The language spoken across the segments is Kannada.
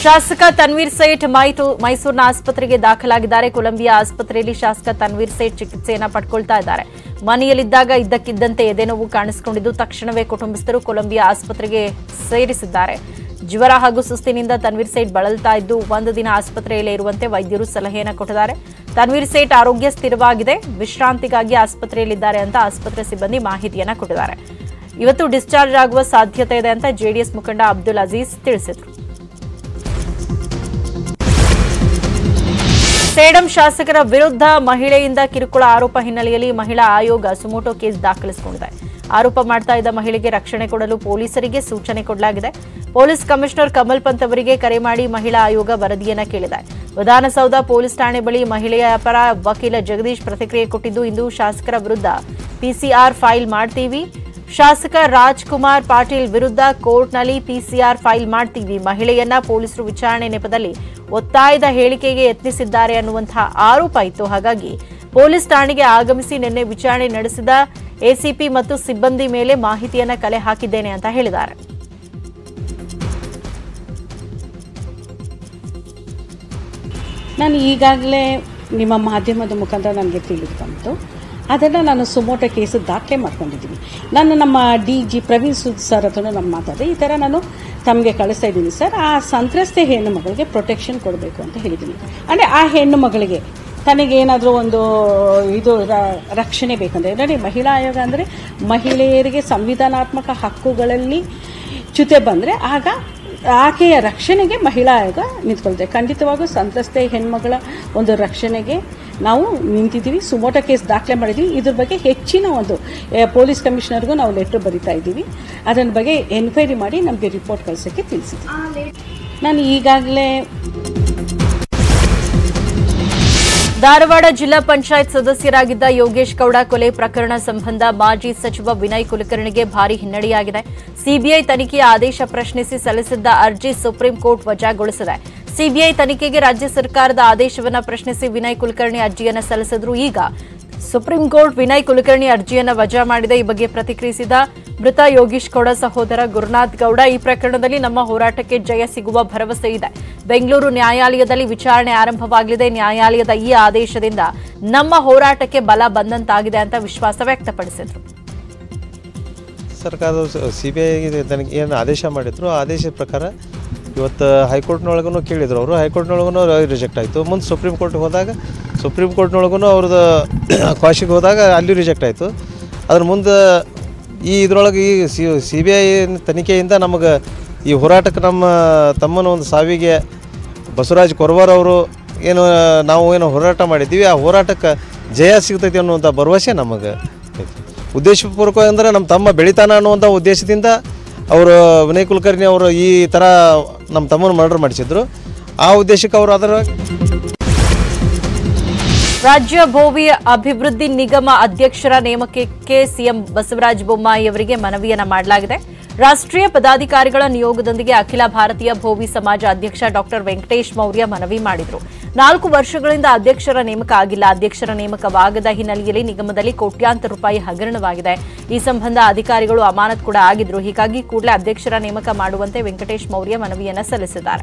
ಶಾಸಕ ತನ್ವೀರ್ ಸೇಠ್ ಮೈಟು ಮೈಸೂರಿನ ಆಸ್ಪತ್ರೆಗೆ ದಾಖಲಾಗಿದ್ದಾರೆ ಕೊಲಂಬಿಯಾ ಆಸ್ಪತ್ರೆಯಲ್ಲಿ ಶಾಸಕ ತನ್ವೀರ್ ಸೇಠ್ ಚಿಕಿತ್ಸೆಯನ್ನ ಪಡ್ಕೊಳ್ತಾ ಇದ್ದಾರೆ ಮನೆಯಲ್ಲಿದ್ದಾಗ ಇದ್ದಕ್ಕಿದ್ದಂತೆ ಎದೆನೋವು ಕಾಣಿಸಿಕೊಂಡಿದ್ದು ತಕ್ಷಣವೇ ಕುಟುಂಬಸ್ಥರು ಕೊಲಂಬಿಯಾ ಆಸ್ಪತ್ರೆಗೆ ಸೇರಿಸಿದ್ದಾರೆ ಜ್ವರ ಹಾಗೂ ಸುಸ್ತಿನಿಂದ ತನ್ವೀರ್ ಸೇಠ್ ಬಳಲ್ತಾ ಇದ್ದು ಒಂದು ದಿನ ಆಸ್ಪತ್ರೆಯಲ್ಲೇ ಇರುವಂತೆ ವೈದ್ಯರು ಸಲಹೆಯನ್ನು ಕೊಟ್ಟಿದ್ದಾರೆ ತನ್ವೀರ್ ಸೇಠ್ ಆರೋಗ್ಯ ಸ್ಥಿರವಾಗಿದೆ ವಿಶ್ರಾಂತಿಗಾಗಿ ಆಸ್ಪತ್ರೆಯಲ್ಲಿದ್ದಾರೆ ಅಂತ ಆಸ್ಪತ್ರೆ ಸಿಬ್ಬಂದಿ ಮಾಹಿತಿಯನ್ನ ಕೊಟ್ಟಿದ್ದಾರೆ ಇವತ್ತು ಡಿಸ್ಚಾರ್ಜ್ ಆಗುವ ಸಾಧ್ಯತೆ ಇದೆ ಅಂತ ಜೆಡಿಎಸ್ ಮುಖಂಡ ಅಬ್ದುಲ್ ಅಜೀಜ್ ತಿಳಿಸಿದರು ಸೇಡಂ ಶಾಸಕರ ವಿರುದ್ಧ ಮಹಿಳೆಯಿಂದ ಕಿರುಕುಳ ಆರೋಪ ಹಿನ್ನೆಲೆಯಲ್ಲಿ ಮಹಿಳಾ ಆಯೋಗ ಸುಮೋಟೋ ಕೇಸ್ ದಾಖಲಿಸಿಕೊಂಡಿದೆ ಆರೋಪ ಮಾಡ್ತಾ ಇದ್ದ ಮಹಿಳೆಗೆ ರಕ್ಷಣೆ ಕೊಡಲು ಪೊಲೀಸರಿಗೆ ಸೂಚನೆ ಕೊಡಲಾಗಿದೆ ಪೊಲೀಸ್ ಕಮಿಷನರ್ ಕಮಲ್ ಪಂತ್ ಅವರಿಗೆ ಕರೆ ಮಾಡಿ ಮಹಿಳಾ ಆಯೋಗ ವರದಿಯನ್ನ ಕೇಳಿದೆ ವಿಧಾನಸೌಧ ಪೊಲೀಸ್ ಠಾಣೆ ಬಳಿ ಮಹಿಳೆಯ ಪರ ವಕೀಲ ಜಗದೀಶ್ ಪ್ರತಿಕ್ರಿಯೆ ಕೊಟ್ಟಿದ್ದು ಇಂದು ಶಾಸಕರ ವಿರುದ್ಧ ಪಿಸಿಆರ್ ಫೈಲ್ ಮಾಡ್ತೀವಿ ಶಾಸಕ ರಾಜ್ಕುಮಾರ್ ಪಾಟೀಲ್ ವಿರುದ್ಧ ಕೋರ್ಟ್ನಲ್ಲಿ ಪಿಸಿಆರ್ ಫೈಲ್ ಮಾಡ್ತೀವಿ ಮಹಿಳೆಯನ್ನ ಪೊಲೀಸರು ವಿಚಾರಣೆ ನೆಪದಲ್ಲಿ ಒತ್ತಾಯದ ಹೇಳಿಕೆಗೆ ಯತ್ನಿಸಿದ್ದಾರೆ ಅನ್ನುವಂತಹ ಆರೋಪ ಇತ್ತು ಹಾಗಾಗಿ ಪೊಲೀಸ್ ಠಾಣೆಗೆ ಆಗಮಿಸಿ ನಿನ್ನೆ ವಿಚಾರಣೆ ನಡೆಸಿದ ಎಸಿಪಿ ಮತ್ತು ಸಿಬ್ಬಂದಿ ಮೇಲೆ ಮಾಹಿತಿಯನ್ನ ಕಲೆ ಹಾಕಿದ್ದೇನೆ ಅಂತ ಹೇಳಿದ್ದಾರೆ ನಾನು ಈಗಾಗಲೇ ನಿಮ್ಮ ಮಾಧ್ಯಮದ ಮುಖಾಂತರ ನನಗೆ ತಿಳಿದು ಬಂತು ಅದನ್ನು ನಾನು ಸುಮೋಟೋ ಕೇಸು ದಾಖಲೆ ಮಾಡ್ಕೊಂಡಿದ್ದೀನಿ ನಾನು ನಮ್ಮ ಡಿ ಜಿ ಪ್ರವೀಣ್ ಸುದ್ ಸರ್ ಹತ್ರ ನಾನು ಮಾತಾಡಿದೆ ಈ ಥರ ನಾನು ತಮಗೆ ಕಳಿಸ್ತಾ ಇದ್ದೀನಿ ಸರ್ ಆ ಸಂತ್ರಸ್ತೆ ಹೆಣ್ಣು ಮಗಳಿಗೆ ಪ್ರೊಟೆಕ್ಷನ್ ಕೊಡಬೇಕು ಅಂತ ಹೇಳಿದ್ದೀನಿ ಅಂದರೆ ಆ ಹೆಣ್ಣು ಮಗಳಿಗೆ ತನಗೇನಾದರೂ ಒಂದು ಇದು ರ- ರಕ್ಷಣೆ ಬೇಕಂದ್ರೆ ನೋಡಿ ಮಹಿಳಾ ಆಯೋಗ ಅಂದರೆ ಮಹಿಳೆಯರಿಗೆ ಸಂವಿಧಾನಾತ್ಮಕ ಹಕ್ಕುಗಳಲ್ಲಿ ಚ್ಯುತೆ ಬಂದರೆ ಆಗ ಆಕೆಯ ರಕ್ಷಣೆಗೆ ಮಹಿಳಾ ಆಯೋಗ ನಿಂತ್ಕೊಳ್ತೇವೆ ಖಂಡಿತವಾಗೂ ಸಂತ್ರಸ್ತೆ ಹೆಣ್ಮಗಳ ಒಂದು ರಕ್ಷಣೆಗೆ ನಾವು ನಿಂತಿದ್ದೀವಿ ಸುಮೋಟೋ ಕೇಸ್ ದಾಖಲೆ ಮಾಡಿದ್ದೀವಿ ಇದ್ರ ಬಗ್ಗೆ ಹೆಚ್ಚಿನ ಒಂದು ಆ, ಪೊಲೀಸ್ ಕಮಿಷನರ್ಗೂ ನಾವು ಲೆಟ್ರ್ ಬರಿತಾ ಇದ್ದೀವಿ ಅದರ ಬಗ್ಗೆ ಎನ್ಕ್ವೈರಿ ಮಾಡಿ ನಮಗೆ ರಿಪೋರ್ಟ್ ಕಳಿಸೋಕ್ಕೆ ತಿಳಿಸಿದ್ದೀವಿ ನಾನು ಈಗಾಗಲೇ ಧಾರವಾಡ ಜಿಲ್ಲಾ ಪಂಚಾಯತ್ ಸದಸ್ಯರಾಗಿದ್ದ ಯೋಗೇಶ್ ಗೌಡ ಕೊಲೆ ಪ್ರಕರಣ ಸಂಬಂಧ ಮಾಜಿ ಸಚಿವ ವಿನಯ್ ಕುಲಕರ್ಣಿಗೆ ಭಾರಿ ಹಿನ್ನಡೆಯಾಗಿದೆ ಸಿಬಿಐ ತನಿಖೆಯ ಆದೇಶ ಪ್ರಶ್ನಿಸಿ ಸಲ್ಲಿಸಿದ್ದ ಅರ್ಜಿ ಸುಪ್ರೀಂ ಕೋರ್ಟ್ ವಜಾಗೊಳಿಸಿದೆ ಸಿಬಿಐ ತನಿಖೆಗೆ ರಾಜ್ಯ ಸರ್ಕಾರದ ಆದೇಶವನ್ನ ಪ್ರಶ್ನಿಸಿ ವಿನಯ್ ಕುಲಕರ್ಣಿ ಅರ್ಜಿಯನ್ನ ಸಲ್ಲಿಸಿದ್ರು ಈಗ ಸುಪ್ರೀಂ ಕೋರ್ಟ್ ವಿನಯ್ ಕುಲಕರ್ಣಿ ಅರ್ಜಿಯನ್ನ ವಜಾ ಮಾಡಿದೆ ಈ ಬಗ್ಗೆ ಪ್ರತಿಕ್ರಿಯಿಸಿದ ಮೃತ ಯೋಗೀಶ್ ಗೌಡ ಸಹೋದರ ಗುರುನಾಥ್ ಗೌಡ ಈ ಪ್ರಕರಣದಲ್ಲಿ ನಮ್ಮ ಹೋರಾಟಕ್ಕೆ ಜಯ ಸಿಗುವ ಭರವಸೆ ಇದೆ ಬೆಂಗಳೂರು ನ್ಯಾಯಾಲಯದಲ್ಲಿ ವಿಚಾರಣೆ ಆರಂಭವಾಗಲಿದೆ ನ್ಯಾಯಾಲಯದ ಈ ಆದೇಶದಿಂದ ನಮ್ಮ ಹೋರಾಟಕ್ಕೆ ಬಲ ಬಂದಂತಾಗಿದೆ ಅಂತ ವಿಶ್ವಾಸ ವ್ಯಕ್ತಪಡಿಸಿದ್ರು ಸರ್ಕಾರದವರು ಸಿ ಬಿ ಐ ತನಗೆ ಏನು ಆದೇಶ ಮಾಡಿದ್ರು ಆ ಆದೇಶದ ಪ್ರಕಾರ ಇವತ್ತು ಹೈಕೋರ್ಟ್ನೊಳಗೂ ಕೇಳಿದ್ರು ಅವರು ಹೈಕೋರ್ಟ್ನೊಳಗೂ ರಿಜೆಕ್ಟ್ ಆಯಿತು ಮುಂದೆ ಸುಪ್ರೀಂ ಕೋರ್ಟ್ಗೆ ಹೋದಾಗ ಸುಪ್ರೀಂ ಕೋರ್ಟ್ನೊಳಗೂ ಅವ್ರದ್ದು ಕ್ವಾಶಿಗೆ ಹೋದಾಗ ಅಲ್ಲಿ ರಿಜೆಕ್ಟ್ ಆಯಿತು ಅದ್ರ ಮುಂದೆ ಈ ಇದ್ರೊಳಗೆ ಈ ಸಿ ಸಿ ಬಿ ಐ ತನಿಖೆಯಿಂದ ನಮಗೆ ಈ ಹೋರಾಟಕ್ಕೆ ನಮ್ಮ ತಮ್ಮನ ಒಂದು ಸಾವಿಗೆ ಬಸವರಾಜ್ ಕೊರವಾರ್ ಅವರು ಏನು ನಾವು ಏನು ಹೋರಾಟ ಮಾಡಿದ್ದೀವಿ ಆ ಹೋರಾಟಕ್ಕೆ ಜಯ ಸಿಗ್ತೈತಿ ಅನ್ನುವಂಥ ಭರವಸೆ ನಮಗೆ ಐತಿ ಉದ್ದೇಶಪೂರ್ವಕ ಅಂದರೆ ನಮ್ಮ ತಮ್ಮ ಬೆಳಿತಾನ ಅನ್ನುವಂಥ ಉದ್ದೇಶದಿಂದ ಅವರು ವಿನಯ್ ಕುಲಕರ್ಣಿ ಅವರು ಈ ಥರ ನಮ್ಮ ತಮ್ಮನ ಮರ್ಡರ್ ಮಾಡಿಸಿದ್ರು ಆ ಉದ್ದೇಶಕ್ಕೆ ಅವರು ಅದರ ರಾಜ್ಯ ಭೋವಿ ಅಭಿವೃದ್ಧಿ ನಿಗಮ ಅಧ್ಯಕ್ಷರ ನೇಮಕಕ್ಕೆ ಸಿಎಂ ಬಸವರಾಜ ಬೊಮ್ಮಾಯಿ ಅವರಿಗೆ ಮನವಿಯನ್ನ ಮಾಡಲಾಗಿದೆ ರಾಷ್ಟ್ರೀಯ ಪದಾಧಿಕಾರಿಗಳ ನಿಯೋಗದೊಂದಿಗೆ ಅಖಿಲ ಭಾರತೀಯ ಭೋವಿ ಸಮಾಜ ಅಧ್ಯಕ್ಷ ಡಾಕ್ಟರ್ ವೆಂಕಟೇಶ್ ಮೌರ್ಯ ಮನವಿ ಮಾಡಿದ್ರು ನಾಲ್ಕು ವರ್ಷಗಳಿಂದ ಅಧ್ಯಕ್ಷರ ನೇಮಕ ಆಗಿಲ್ಲ ಅಧ್ಯಕ್ಷರ ನೇಮಕವಾಗದ ಹಿನ್ನೆಲೆಯಲ್ಲಿ ನಿಗಮದಲ್ಲಿ ಕೋಟ್ಯಾಂತರ ರೂಪಾಯಿ ಹಗರಣವಾಗಿದೆ ಈ ಸಂಬಂಧ ಅಧಿಕಾರಿಗಳು ಅಮಾನತ್ ಕೂಡ ಆಗಿದ್ರು ಹೀಗಾಗಿ ಕೂಡಲೇ ಅಧ್ಯಕ್ಷರ ನೇಮಕ ಮಾಡುವಂತೆ ವೆಂಕಟೇಶ್ ಮೌರ್ಯ ಮನವಿಯನ್ನ ಸಲ್ಲಿಸಿದ್ದಾರೆ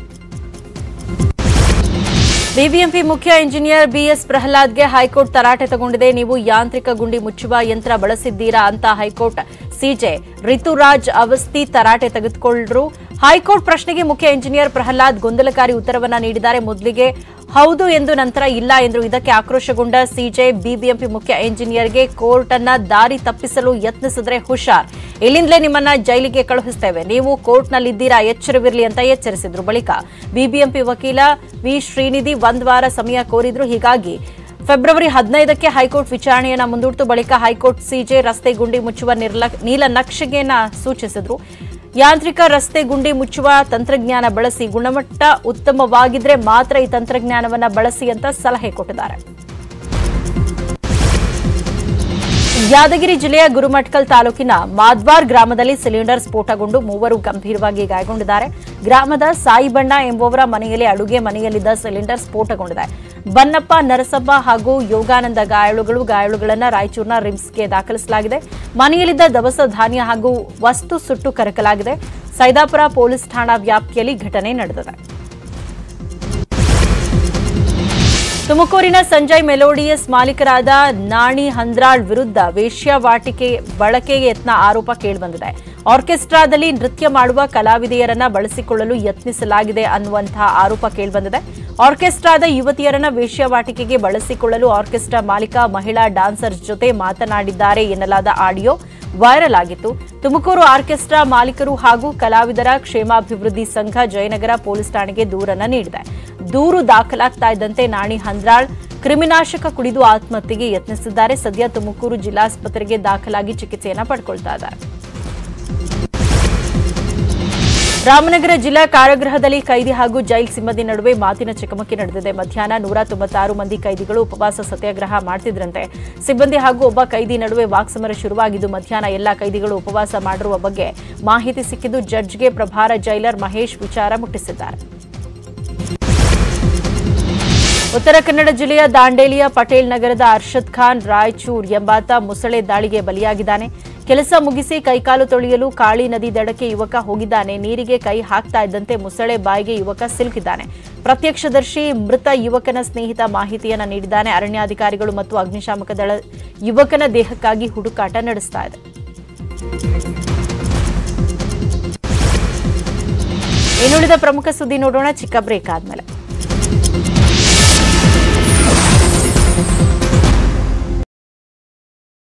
ಬಿಬಿಎಂಪಿ ಮುಖ್ಯ ಇಂಜಿನಿಯರ್ ಬಿಎಸ್ ಪ್ರಹ್ಲಾದ್ಗೆ ಹೈಕೋರ್ಟ್ ತರಾಟೆ ತಗೊಂಡಿದೆ ನೀವು ಯಾಂತ್ರಿಕ ಗುಂಡಿ ಮುಚ್ಚುವ ಯಂತ್ರ ಬಳಸಿದ್ದೀರಾ ಅಂತ ಹೈಕೋರ್ಟ್ ಸಿಜೆ ರಿತುರಾಜ್ ಅವಸ್ಥಿ ತರಾಟೆ ತೆಗೆದುಕೊಂಡ್ರು ಹೈಕೋರ್ಟ್ ಪ್ರಶ್ನೆಗೆ ಮುಖ್ಯ ಇಂಜಿನಿಯರ್ ಪ್ರಹ್ಲಾದ್ ಗೊಂದಲಕಾರಿ ಉತ್ತರವನ್ನ ನೀಡಿದ್ದಾರೆ ಮೊದಲಿಗೆ ಹೌದು ಎಂದು ನಂತರ ಇಲ್ಲ ಎಂದರು ಇದಕ್ಕೆ ಆಕ್ರೋಶಗೊಂಡ ಸಿಜೆ ಬಿಬಿಎಂಪಿ ಮುಖ್ಯ ಇಂಜಿನಿಯರ್ಗೆ ಕೋರ್ಟ್ ಅನ್ನ ದಾರಿ ತಪ್ಪಿಸಲು ಯತ್ನಿಸಿದ್ರೆ ಹುಷಾರ್ ಇಲ್ಲಿಂದಲೇ ನಿಮ್ಮನ್ನ ಜೈಲಿಗೆ ಕಳುಹಿಸ್ತೇವೆ ನೀವು ಕೋರ್ಟ್ನಲ್ಲಿದ್ದೀರಾ ಎಚ್ಚರವಿರಲಿ ಅಂತ ಎಚ್ಚರಿಸಿದ್ರು ಬಳಿಕ ಬಿಬಿಎಂಪಿ ವಕೀಲ ವಿ ಶ್ರೀನಿಧಿ ಒಂದ್ ವಾರ ಸಮಯ ಕೋರಿದ್ರು ಹೀಗಾಗಿ ಫೆಬ್ರವರಿ ಹದಿನೈದಕ್ಕೆ ಹೈಕೋರ್ಟ್ ವಿಚಾರಣೆಯನ್ನ ಮುಂದೂಡಿತು ಬಳಿಕ ಹೈಕೋರ್ಟ್ ಸಿಜೆ ರಸ್ತೆ ಗುಂಡಿ ಮುಚ್ಚುವ ನಿರ್ಲ- ನೀಲನಕ್ಷೆಯನ್ನ ಸೂಚಿಸಿದ್ರು ಯಾಂತ್ರಿಕ ರಸ್ತೆ ಗುಂಡಿ ಮುಚ್ಚುವ ತಂತ್ರಜ್ಞಾನ ಬಳಸಿ ಗುಣಮಟ್ಟ ಉತ್ತಮವಾಗಿದ್ರೆ ಮಾತ್ರ ಈ ತಂತ್ರಜ್ಞಾನವನ್ನ ಬಳಸಿ ಅಂತ ಸಲಹೆ ಕೊಟ್ಟಿದ್ದಾರೆ ಯಾದಗಿರಿ ಜಿಲ್ಲೆಯ ಗುರುಮಟ್ಕಲ್ ತಾಲೂಕಿನ ಮಾದ್ವಾರ್ ಗ್ರಾಮದಲ್ಲಿ ಸಿಲಿಂಡರ್ ಸ್ಫೋಟಗೊಂಡು ಮೂವರು ಗಂಭೀರವಾಗಿ ಗಾಯಗೊಂಡಿದ್ದಾರೆ ಗ್ರಾಮದ ಸಾಯಿಬಣ್ಣ ಎಂಬುವರ ಮನೆಯಲ್ಲಿ ಅಡುಗೆ ಮನೆಯಲ್ಲಿದ್ದ ಸಿಲಿಂಡರ್ ಸ್ಫೋಟಗೊಂಡಿದೆ ಬನ್ನಪ್ಪ ನರಸಪ್ಪ ಹಾಗೂ ಯೋಗಾನಂದ ಗಾಯಾಳುಗಳು ಗಾಯಾಳುಗಳನ್ನು ರಾಯಚೂರಿನ ರಿಮ್ಸ್ಗೆ ದಾಖಲಿಸಲಾಗಿದೆ ಮನೆಯಲ್ಲಿದ್ದ ದವಸ ಧಾನ್ಯ ಹಾಗೂ ವಸ್ತು ಸುಟ್ಟು ಕರಕಲಾಗಿದೆ ಸೈದಾಪುರ ಪೊಲೀಸ್ ಠಾಣಾ ವ್ಯಾಪ್ತಿಯಲ್ಲಿ ಘಟನೆ ನಡೆದಿದೆ ತುಮಕೂರಿನ ಸಂಜಯ್ ಮೆಲೋಡಿಯಸ್ ಮಾಲೀಕರಾದ ನಾಣಿ ಹಂದ್ರಾಳ್ ವಿರುದ್ಧ ವೇಶ್ಯಾವಾಟಿಕೆ ಬಳಕೆಗೆ ಯತ್ನ ಆರೋಪ ಕೇಳಿಬಂದಿದೆ ಆರ್ಕೆಸ್ಟ್ರಾದಲ್ಲಿ ನೃತ್ಯ ಮಾಡುವ ಕಲಾವಿದೆಯರನ್ನ ಬಳಸಿಕೊಳ್ಳಲು ಯತ್ನಿಸಲಾಗಿದೆ ಅನ್ನುವಂತಹ ಆರೋಪ ಕೇಳಿಬಂದಿದೆ ಆರ್ಕೆಸ್ಟ್ರಾದ ಯುವತಿಯರನ್ನ ವೇಶ್ಯಾವಾಟಿಕೆಗೆ ಬಳಸಿಕೊಳ್ಳಲು ಆರ್ಕೆಸ್ಟ್ರಾ ಮಾಲೀಕ ಮಹಿಳಾ ಡಾನ್ಸರ್ಸ್ ಜೊತೆ ಮಾತನಾಡಿದ್ದಾರೆ ಎನ್ನಲಾದ ಆಡಿಯೋ ವೈರಲ್ ಆಗಿತ್ತು ತುಮಕೂರು ಆರ್ಕೆಸ್ಟ್ರಾ ಮಾಲೀಕರು ಹಾಗೂ ಕಲಾವಿದರ ಕ್ಷೇಮಾಭಿವೃದ್ಧಿ ಸಂಘ ಜಯನಗರ ಪೊಲೀಸ್ ಠಾಣೆಗೆ ದೂರನ್ನ ನೀಡಿದೆ ದೂರು ದಾಖಲಾಗ್ತಾ ಇದ್ದಂತೆ ನಾಣಿ ಹಂದ್ರಾಳ್ ಕ್ರಿಮಿನಾಶಕ ಕುಡಿದು ಆತ್ಮಹತ್ಯೆಗೆ ಯತ್ನಿಸಿದ್ದಾರೆ ಸದ್ಯ ತುಮಕೂರು ಜಿಲ್ಲಾಸ್ಪತ್ರೆಗೆ ದಾಖಲಾಗಿ ಚಿಕಿತ್ಸೆಯನ್ನ ಪಡ್ಕೊಳ್ತಾ ಇದ್ದಾರೆ ರಾಮನಗರ ಜಿಲ್ಲಾ ಕಾರಾಗೃಹದಲ್ಲಿ ಕೈದಿ ಹಾಗೂ ಜೈಲ್ ಸಿಬ್ಬಂದಿ ನಡುವೆ ಮಾತಿನ ಚಕಮಕಿ ನಡೆದಿದೆ ಮಧ್ಯಾಹ್ನ ನೂರ ತೊಂಬತ್ತಾರು ಮಂದಿ ಕೈದಿಗಳು ಉಪವಾಸ ಸತ್ಯಾಗ್ರಹ ಮಾಡ್ತಿದ್ರಂತೆ ಸಿಬ್ಬಂದಿ ಹಾಗೂ ಒಬ್ಬ ಕೈದಿ ನಡುವೆ ವಾಕ್ಸಮರ ಶುರುವಾಗಿದ್ದು ಮಧ್ಯಾಹ್ನ ಎಲ್ಲಾ ಕೈದಿಗಳು ಉಪವಾಸ ಮಾಡಿರುವ ಬಗ್ಗೆ ಮಾಹಿತಿ ಸಿಕ್ಕಿದ್ದು ಜಡ್ಜ್ಗೆ ಪ್ರಭಾರ ಜೈಲರ್ ಮಹೇಶ್ ವಿಚಾರ ಮುಟ್ಟಿಸಿದ್ದಾರೆ ಉತ್ತರ ಕನ್ನಡ ಜಿಲ್ಲೆಯ ದಾಂಡೇಲಿಯ ಪಟೇಲ್ ನಗರದ ಅರ್ಷದ್ ಖಾನ್ ರಾಯಚೂರ್ ಎಂಬಾತ ಮುಸಳೆ ದಾಳಿಗೆ ಬಲಿಯಾಗಿದ್ದಾನೆ ಕೆಲಸ ಮುಗಿಸಿ ಕೈಕಾಲು ತೊಳೆಯಲು ಕಾಳಿ ನದಿ ದಡಕ್ಕೆ ಯುವಕ ಹೋಗಿದ್ದಾನೆ ನೀರಿಗೆ ಕೈ ಹಾಕ್ತಾ ಇದ್ದಂತೆ ಮುಸಳೆ ಬಾಯಿಗೆ ಯುವಕ ಸಿಲುಕಿದ್ದಾನೆ ಪ್ರತ್ಯಕ್ಷದರ್ಶಿ ಮೃತ ಯುವಕನ ಸ್ನೇಹಿತ ಮಾಹಿತಿಯನ್ನ ನೀಡಿದ್ದಾನೆ ಅರಣ್ಯಾಧಿಕಾರಿಗಳು ಮತ್ತು ಅಗ್ನಿಶಾಮಕ ದಳ ಯುವಕನ ದೇಹಕ್ಕಾಗಿ ಹುಡುಕಾಟ ನಡೆಸ್ತಾ ಇದೆ ಇನ್ನುಳಿದ ಪ್ರಮುಖ ಸುದ್ದಿ ನೋಡೋಣ ಚಿಕ್ಕ ಬ್ರೇಕ್ ಆದ್ಮೇಲೆ